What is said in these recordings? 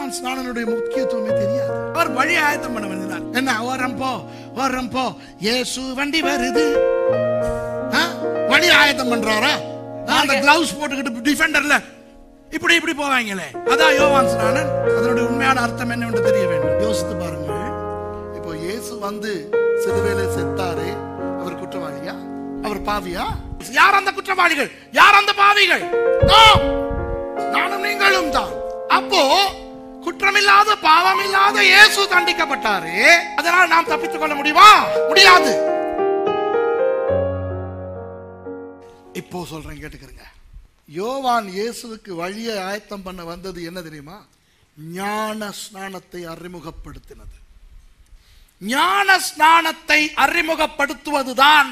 யோவான் ஸ்நானனுடைய முக்கியத்துவமே தெரியாது அவர் வழி ஆயத்தம் பண்ண வந்தார் என்ன ஓரம் போ ஓரம் போ இயேசு வண்டி வருது ஆ? வழி ஆயத்தம் பண்றாரா ஆ, அந்த கிளவுஸ் போட்டுக்கிட்டு டிஃபெண்டர்ல இப்படி இப்படி போவாங்களே அதான் யோவான் ஸ்நானன் அதனுடைய உண்மையான அர்த்தம் என்னவென்று தெரிய வேண்டும் யோசித்து பாருங்கள் இப்போ இயேசு வந்து சிலுவையில செத்தாரே அவர் குற்றவாளியா அவர் பாவியா யார் அந்த குற்றவாளிகள் யார் அந்த பாவிகள் நாம். நானும் நீங்களும் தான் அப்போ குற்றமில்லாத பாவமில்லாத இயேசு தண்டிக்கப்பட்டாரு அதனால் நாம் தப்பித்துக் கொள்ள முடியுமா முடியாது இப்போ சொல்றேன் கேட்டுக்கிறங்க யோவான் இயேசுவுக்கு வழியை ஆயத்தம் பண்ண வந்தது என்ன தெரியுமா ஞான ஸ்நானத்தை அறிமுகப்படுத்தினது ஞான ஸ்நானத்தை அறிமுகப்படுத்துவதுதான்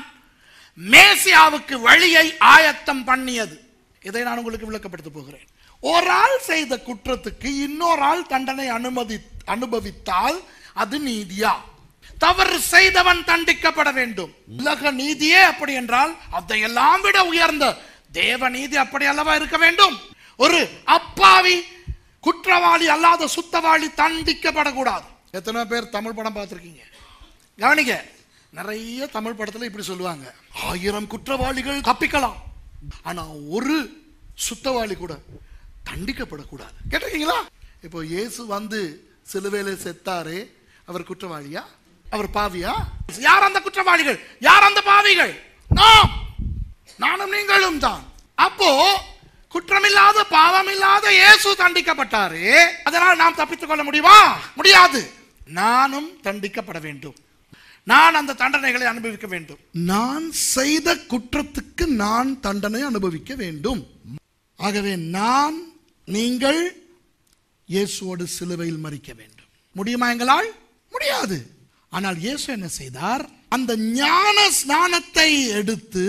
மேசியாவுக்கு வழியை ஆயத்தம் பண்ணியது இதை நான் உங்களுக்கு விளக்கப்படுத்த போகிறேன் ஒரு ஆள் செய்த குற்றத்துக்கு இன்னொரு ஆள் தண்டனை அனுமதி அனுபவித்தால் அது நீதியா தவறு செய்தவன் தண்டிக்கப்பட வேண்டும் உலக நீதியே அப்படி என்றால் அதையெல்லாம் விட உயர்ந்த தேவ நீதி அப்படி அல்லவா இருக்க வேண்டும் ஒரு அப்பாவி குற்றவாளி அல்லாத சுத்தவாளி தண்டிக்கப்படக்கூடாது எத்தனை பேர் தமிழ் படம் பார்த்துருக்கீங்க கவனிங்க நிறைய தமிழ் படத்துல இப்படி சொல்லுவாங்க ஆயிரம் குற்றவாளிகள் தப்பிக்கலாம் ஆனா ஒரு சுத்தவாளி கூட தண்டிக்கப்படக்கூடாது கேட்டிருக்கீங்களா இப்போ இயேசு வந்து சிலுவையில செத்தாரே அவர் குற்றவாளியா அவர் பாவியா யார் அந்த குற்றவாளிகள் யார் அந்த பாவிகள் நாம் நானும் நீங்களும் தான் அப்போ குற்றமில்லாத பாவமில்லாத இயேசு தண்டிக்கப்பட்டாரு அதனால் நாம் தப்பித்துக் கொள்ள முடியுமா முடியாது நானும் தண்டிக்கப்பட வேண்டும் நான் அந்த தண்டனைகளை அனுபவிக்க வேண்டும் நான் செய்த குற்றத்துக்கு நான் தண்டனை அனுபவிக்க வேண்டும் ஆகவே நான் நீங்கள் இயேசுவோடு சிலுவையில் மறிக்க வேண்டும் முடியுமா எங்களால் முடியாது ஆனால் இயேசு என்ன செய்தார் அந்த ஞான ஸ்நானத்தை எடுத்து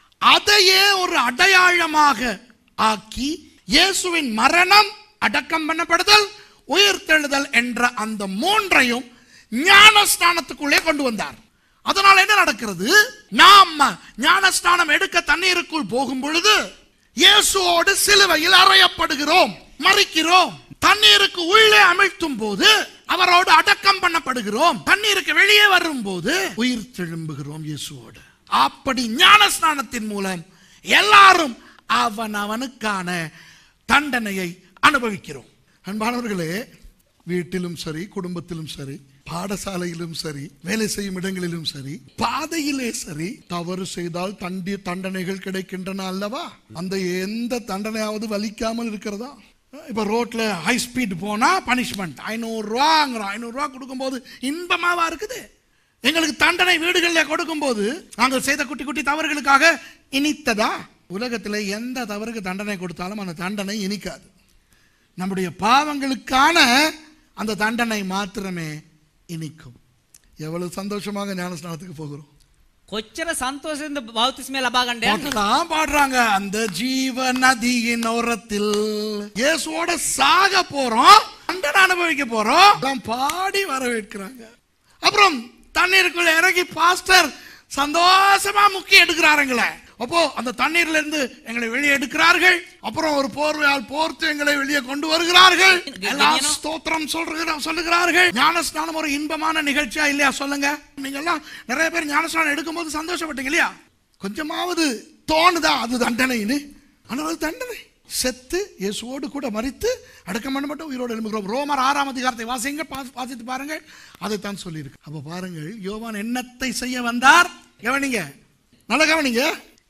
அதையே ஒரு அடையாளமாக ஆக்கி இயேசுவின் மரணம் அடக்கம் பண்ணப்படுதல் உயிர்த்தெழுதல் என்ற அந்த மூன்றையும் ஞான ஸ்நானத்துக்குள்ளே கொண்டு வந்தார் அதனால் என்ன நடக்கிறது நாம் ஞானஸ்நானம் எடுக்க தண்ணீருக்குள் போகும் பொழுது இயேசுவோடு சிலுவையில் அறையப்படுகிறோம் மறிக்கிறோம் தண்ணீருக்கு உள்ளே அமிழ்த்தும் போது அவரோடு அடக்கம் பண்ணப்படுகிறோம் தண்ணீருக்கு வெளியே வரும்போது உயிர் தெழும்புகிறோம் இயேசுவோடு அப்படி ஞான ஸ்நானத்தின் மூலம் எல்லாரும் அவன் அவனுக்கான தண்டனையை அனுபவிக்கிறோம் அன்பானவர்களே வீட்டிலும் சரி குடும்பத்திலும் சரி பாடசாலையிலும் சரி வேலை செய்யும் இடங்களிலும் சரி பாதையிலே சரி தவறு செய்தால் தண்டி தண்டனைகள் கிடைக்கின்றன அல்லவா அந்த எந்த தண்டனையாவது வலிக்காமல் இருக்கிறதா இப்ப ரோட்ல ஹை ஸ்பீட் போனா பனிஷ்மெண்ட் ஐநூறு ரூபாங்கிறோம் ஐநூறு ரூபா கொடுக்கும்போது இன்பமாவா இருக்குது எங்களுக்கு தண்டனை வீடுகளில் கொடுக்கும்போது நாங்கள் செய்த குட்டி குட்டி தவறுகளுக்காக இனித்ததா உலகத்தில் எந்த தவறுக்கு தண்டனை கொடுத்தாலும் அந்த தண்டனை இனிக்காது நம்முடைய பாவங்களுக்கான அந்த தண்டனை மாத்திரமே இனிக்கும் எவ்வளவு சந்தோஷமாக ஞானஸ்நானத்துக்கு போகிறோம் කොච්චර සන්තෝෂයෙන්ද බෞතිස්මය ලබා ගන්න යන්නේ? பாட்டெல்லாம் பாடுறாங்க அந்த ஜீவ நதியின் ஓரத்தில் இயேசுவோட சாக போறோம் தண்டனை அனுபவிக்க போறோம் அதான் பாடி வரவேற்கிறாங்க அப்புறம் தண்ணீருக்குள்ள இறங்கி பாஸ்டர் சந்தோஷமா முக்கி எடுக்கிறாருங்களே அப்போ அந்த தண்ணீர்ல இருந்து எங்களை வெளியே எடுக்கிறார்கள் அப்புறம் ஒரு போர்வையால் போர்த்து எங்களை வெளியே கொண்டு வருகிறார்கள் எல்லாம் ஸ்தோத்திரம் சொல்ற சொல்லுகிறார்கள் ஞானஸ்நானம் ஒரு இன்பமான நிகழ்ச்சியா இல்லையா சொல்லுங்க நீங்க எல்லாம் நிறைய பேர் ஞானஸ்நானம் எடுக்கும்போது சந்தோஷப்பட்டீங்க இல்லையா கொஞ்சமாவது தோணுதா அது தண்டனைன்னு ஆனால் அது தண்டனை செத்து இயேசுவோடு கூட மறித்து அடக்கம் பண்ணப்பட்டு உயிரோடு எழும்புகிறோம் ரோமர் ஆறாம் அதிகாரத்தை வாசிங்க பா- வாசித்து பாருங்கள் அதைத்தான் சொல்லியிருக்கு அப்ப பாருங்கள் யோவான் என்னத்தை செய்ய வந்தார் கவனிங்க நல்ல கவனிங்க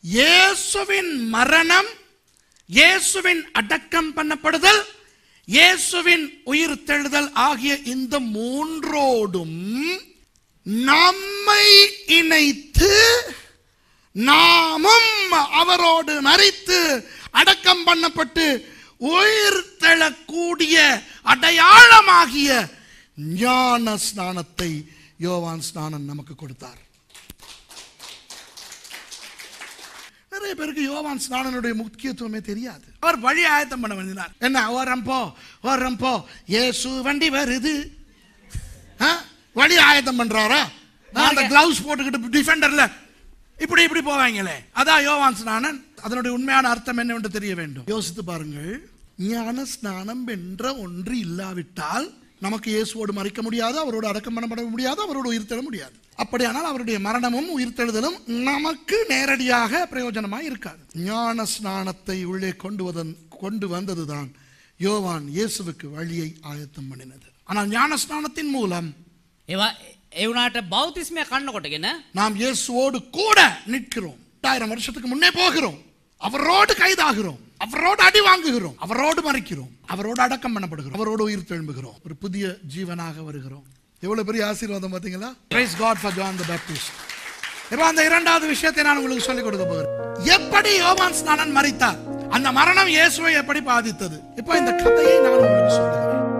இயேசுவின் மரணம் இயேசுவின் அடக்கம் பண்ணப்படுதல் இயேசுவின் உயிர் தெழுதல் ஆகிய இந்த மூன்றோடும் நம்மை இணைத்து நாமும் அவரோடு மறித்து அடக்கம் பண்ணப்பட்டு உயிர் தெழக்கூடிய அடையாளமாகிய ஞான ஸ்நானத்தை யோவான் ஸ்நானன் நமக்கு கொடுத்தார் நிறைய பேருக்கு யோவான் ஸ்நானனுடைய முக்கியத்துவமே தெரியாது அவர் வழி ஆயத்தம் பண்ண வந்தார் என்ன ஓரம் போ ஓரம் போ இயேசு வண்டி வருது ஆ? வழி ஆயத்தம் பண்றாரா ஆ, அந்த கிளவுஸ் போட்டுக்கிட்டு டிஃபெண்டர்ல இப்படி இப்படி போவாங்களே அதான் யோவான் ஸ்நானன் அதனுடைய உண்மையான அர்த்தம் என்னவென்று தெரிய வேண்டும் யோசித்து பாருங்கள் ஞான ஸ்நானம் என்ற ஒன்று இல்லாவிட்டால் நமக்கு இயேசுவோடு மறிக்க முடியாது அவரோடு அடக்கம் பண்ணப்பட முடியாது அவரோடு உயிர்த்தெழ முடியாது அப்படியானால் அவருடைய மரணமும் உயிர்த்தெழுதலும் நமக்கு நேரடியாக பிரயோஜனமாக இருக்காது ஞான ஸ்நானத்தை உள்ளே கொண்டு வதன் கொண்டு வந்ததுதான் யோவான் இயேசுவுக்கு வழியை ஆயத்தம் பண்ணினது ஆனால் ஞான ஸ்நானத்தின் மூலம் ඒවා ඒ වුණාට බෞතිස්මය කන්න කොටගෙන நாம் இயேசுவோடு கூட நிற்கிறோம் ஆயிரம் வருஷத்துக்கு முன்னே போகிறோம் அவரோடு கைதாகிறோம் அவரோடு அடி வாங்குகிறோம் அவரோடு மறிக்கிறோம் அவரோடு அடக்கம் பண்ணப்படுகிறோம் அவரோடு உயிர் தெழும்புகிறோம் ஒரு புதிய ஜீவனாக வருகிறோம் எவ்வளவு பெரிய ஆசீர்வாதம் பாத்தீங்களா praise God for John the Baptist இப்போ அந்த இரண்டாவது விஷயத்தை நான் உங்களுக்கு சொல்லிக் கொடுக்க போகிறேன் எப்படி யோவான் ஸ்நானன் மறித்தார் அந்த மரணம் இயேசுவை எப்படி பாதித்தது இப்போ இந்த கதையை நான் உங்களுக்கு சொல்லுகிறேன்